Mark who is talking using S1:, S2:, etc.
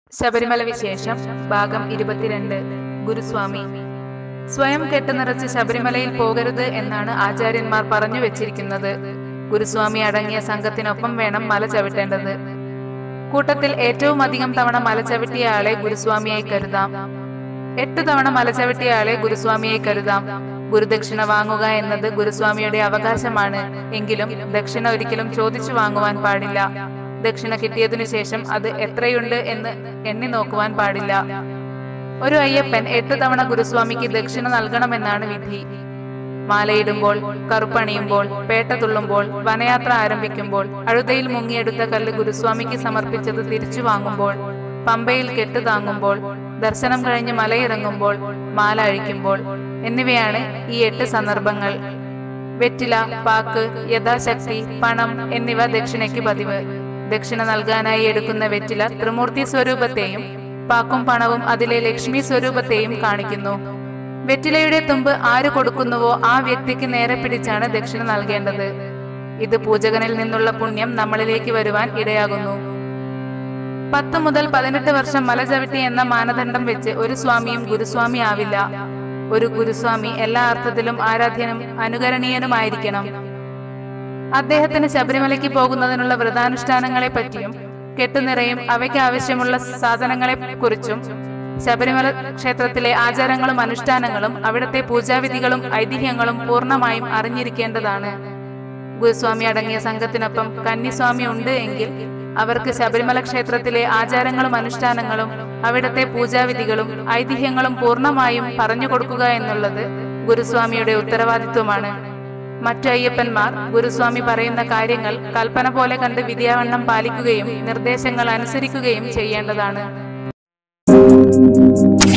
S1: ശബരിമല വിശേഷം ഭാഗം ഇരുപത്തിരണ്ട് ഗുരുസ്വാമി സ്വയം കെട്ടുനിറച്ച് ശബരിമലയിൽ പോകരുത് എന്നാണ് ആചാര്യന്മാർ പറഞ്ഞു വെച്ചിരിക്കുന്നത് ഗുരുസ്വാമി അടങ്ങിയ സംഘത്തിനൊപ്പം വേണം മല ചവിട്ടേണ്ടത് കൂട്ടത്തിൽ ഏറ്റവും അധികം തവണ മല ചവിട്ടിയ ആളെ ഗുരുസ്വാമിയായി കരുതാം എട്ട് തവണ മല ചവിട്ടിയ ആളെ ഗുരുസ്വാമിയായി കരുതാം ഗുരുദക്ഷിണ വാങ്ങുക എന്നത് ഗുരുസ്വാമിയുടെ അവകാശമാണ് എങ്കിലും ദക്ഷിണ ഒരിക്കലും ചോദിച്ചു വാങ്ങുവാൻ പാടില്ല ദക്ഷിണ കിട്ടിയതിനു ശേഷം അത് എത്രയുണ്ട് എന്ന് എണ്ണി നോക്കുവാൻ പാടില്ല ഒരു അയ്യപ്പൻ എട്ട് തവണ ഗുരുസ്വാമിക്ക് ദക്ഷിണ നൽകണമെന്നാണ് വിധി മാലയിടുമ്പോൾ കറുപ്പണിയുമ്പോൾ പേട്ട തുള്ളുമ്പോൾ വനയാത്ര ആരംഭിക്കുമ്പോൾ അഴുതയിൽ മുങ്ങിയെടുത്ത കല്ല് ഗുരുസ്വാമിക്ക് സമർപ്പിച്ചത് തിരിച്ചു വാങ്ങുമ്പോൾ പമ്പയിൽ കെട്ട് താങ്ങുമ്പോൾ ദർശനം കഴിഞ്ഞ് മലയിറങ്ങുമ്പോൾ മാല അഴിക്കുമ്പോൾ എന്നിവയാണ് ഈ എട്ട് സന്ദർഭങ്ങൾ വെറ്റില പാക്ക് യഥാശക്തി പണം എന്നിവ ദക്ഷിണയ്ക്ക് പതിവ് ദക്ഷിണ നൽകാനായി എടുക്കുന്ന വെറ്റില ത്രിമൂർത്തി സ്വരൂപത്തെയും പാക്കും പണവും അതിലെ ലക്ഷ്മി സ്വരൂപത്തെയും കാണിക്കുന്നു വെറ്റിലയുടെ തുമ്പ് ആര് കൊടുക്കുന്നുവോ ആ വ്യക്തിക്ക് നേരെ പിടിച്ചാണ് ദക്ഷിണ നൽകേണ്ടത് ഇത് പൂജകനിൽ നിന്നുള്ള പുണ്യം നമ്മളിലേക്ക് വരുവാൻ ഇടയാകുന്നു പത്ത് മുതൽ പതിനെട്ട് വർഷം മല ചവിട്ടി എന്ന മാനദണ്ഡം വെച്ച് ഒരു സ്വാമിയും ഗുരുസ്വാമി ആവില്ല ഒരു ഗുരുസ്വാമി എല്ലാ അർത്ഥത്തിലും ആരാധ്യനും അനുകരണീയനുമായിരിക്കണം അദ്ദേഹത്തിന് ശബരിമലയ്ക്ക് പോകുന്നതിനുള്ള വ്രതാനുഷ്ഠാനങ്ങളെ പറ്റിയും കെട്ടുനിറയും അവയ്ക്ക് ആവശ്യമുള്ള സാധനങ്ങളെ കുറിച്ചും ശബരിമല ക്ഷേത്രത്തിലെ ആചാരങ്ങളും അനുഷ്ഠാനങ്ങളും അവിടുത്തെ പൂജാവിധികളും ഐതിഹ്യങ്ങളും പൂർണ്ണമായും അറിഞ്ഞിരിക്കേണ്ടതാണ് ഗുരുസ്വാമി അടങ്ങിയ സംഘത്തിനൊപ്പം കന്നിസ്വാമി ഉണ്ട് എങ്കിൽ അവർക്ക് ശബരിമല ക്ഷേത്രത്തിലെ ആചാരങ്ങളും അനുഷ്ഠാനങ്ങളും അവിടുത്തെ പൂജാവിധികളും ഐതിഹ്യങ്ങളും പൂർണ്ണമായും പറഞ്ഞു കൊടുക്കുക എന്നുള്ളത് ഗുരുസ്വാമിയുടെ ഉത്തരവാദിത്വമാണ് മറ്റു അയ്യപ്പന്മാർ ഗുരുസ്വാമി പറയുന്ന കാര്യങ്ങൾ കൽപ്പന പോലെ കണ്ട് വിദ്യാവണ്ണം പാലിക്കുകയും നിർദ്ദേശങ്ങൾ അനുസരിക്കുകയും ചെയ്യേണ്ടതാണ്